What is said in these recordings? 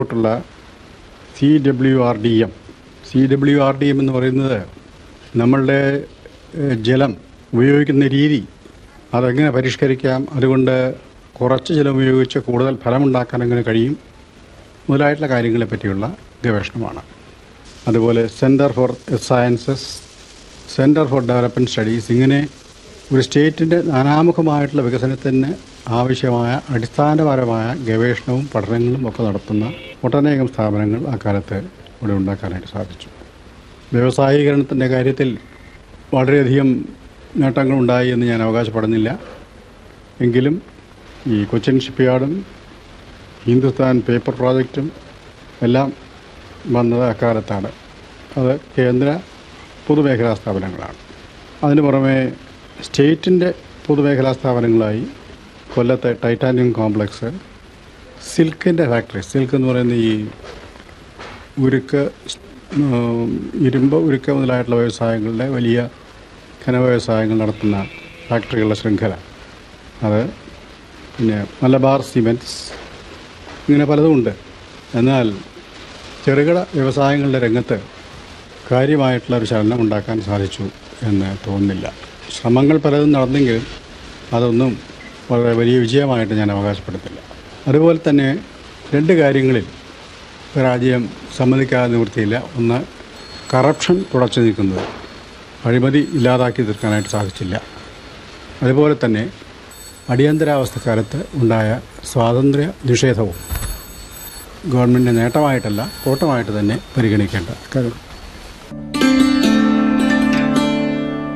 ോട്ടുള്ള C W R D M C W R D M എന്ന് പറയുന്നത് നമ്മളുടെ ഏഹ്, ജലം ഉപയോഗിക്കുന്ന രീതി അതെങ്ങനെ പരിഷ്കരിക്കാം അതുകൊണ്ട് കുറച്ച് ജലം ഉപയോഗിച്ച് കൂടുതൽ ഫലമുണ്ടാക്കാൻ എങ്ങനെ കഴിയും മുതലായിട്ടുള്ള കാര്യങ്ങളെ പറ്റിയുള്ള ഗവേഷണമാണ് അതുപോലെ centre for sciences centre for development studies ഇങ്ങനെ ഒരു സ്റ്റേറ്റിൻ്റെ നാനാമുഖമായിട്ടുള്ള വികസനത്തിന് ആവശ്യമായ അടിസ്ഥാനപരമായ ഗവേഷണവും പഠനങ്ങളും ഒക്കെ നടത്തുന്ന ഒട്ടനേകം സ്ഥാപനങ്ങൾ അക്കാലത്ത് ഇവിടെ ഉണ്ടാക്കാനായിട്ട് സാധിച്ചു വ്യവസായീകരണത്തിൻ്റെ കാര്യത്തിൽ വളരെയധികം നേട്ടങ്ങളുണ്ടായി എന്ന് ഞാൻ അവകാശപ്പെടുന്നില്ല എങ്കിലും ഈ കൊച്ചിൻ ഷിപ്പ്യാർഡും ഹിന്ദുസ്ഥാൻ പേപ്പർ പ്രോജക്റ്റും എല്ലാം വന്നത് അക്കാലത്താണ് അത് കേന്ദ്ര പൊതുമേഖലാ സ്ഥാപനങ്ങളാണ് അതിന് പുറമെ സ്റ്റേറ്റിൻ്റെ പൊതുമേഖലാ സ്ഥാപനങ്ങളായി കൊല്ലത്തെ ടൈറ്റാനിയം കോംപ്ലക്സ് സിൽക്കിൻ്റെ ഫാക്ടറി സിൽക്ക് എന്ന് പറയുന്ന ഈ ഉരുക്ക് ഉം, ഇരുമ്പ് ഉരുക്ക് മുതലായിട്ടുള്ള വ്യവസായങ്ങളുടെ വലിയ ഖന വ്യവസായങ്ങൾ നടത്തുന്ന ഫാക്ടറികളുടെ ശൃംഖല അത് പിന്നെ മലബാർ സിമെൻറ്റ്സ് ഇങ്ങനെ പലതുമുണ്ട് എന്നാൽ ചെറുകിട വ്യവസായങ്ങളുടെ രംഗത്ത് കാര്യമായിട്ടുള്ള ഒരു ചലനം ഉണ്ടാക്കാൻ സാധിച്ചു എന്ന് തോന്നുന്നില്ല ശ്രമങ്ങൾ പലതും നടന്നെങ്കിലും അതൊന്നും വളരെ വലിയ വിജയമായിട്ട് ഞാൻ അവകാശപ്പെടുത്തില്ല അതുപോലെ തന്നെ രണ്ട് കാര്യങ്ങളിൽ പരാജയം സമ്മതിക്കാതെ നിവൃത്തിയില്ല ഒന്ന് കറപ്ഷൻ തുടച്ചു നീക്കുന്നത് അഴിമതി ഇല്ലാതാക്കി തീർക്കാനായിട്ട് സാധിച്ചില്ല അതുപോലെ തന്നെ അടിയന്തരാവസ്ഥക്കാലത്ത് ഉണ്ടായ സ്വാതന്ത്ര്യ നിഷേധവും ഗവൺമെൻറ് നേട്ടമായിട്ടല്ല കോട്ടമായിട്ട് തന്നെ പരിഗണിക്കേണ്ട കാര്യം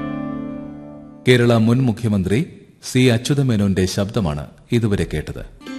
കേരള മുൻ മുഖ്യമന്ത്രി സി അച്യുതമേനോന്റെ ശബ്ദമാണ് ഇതുവരെ കേട്ടത്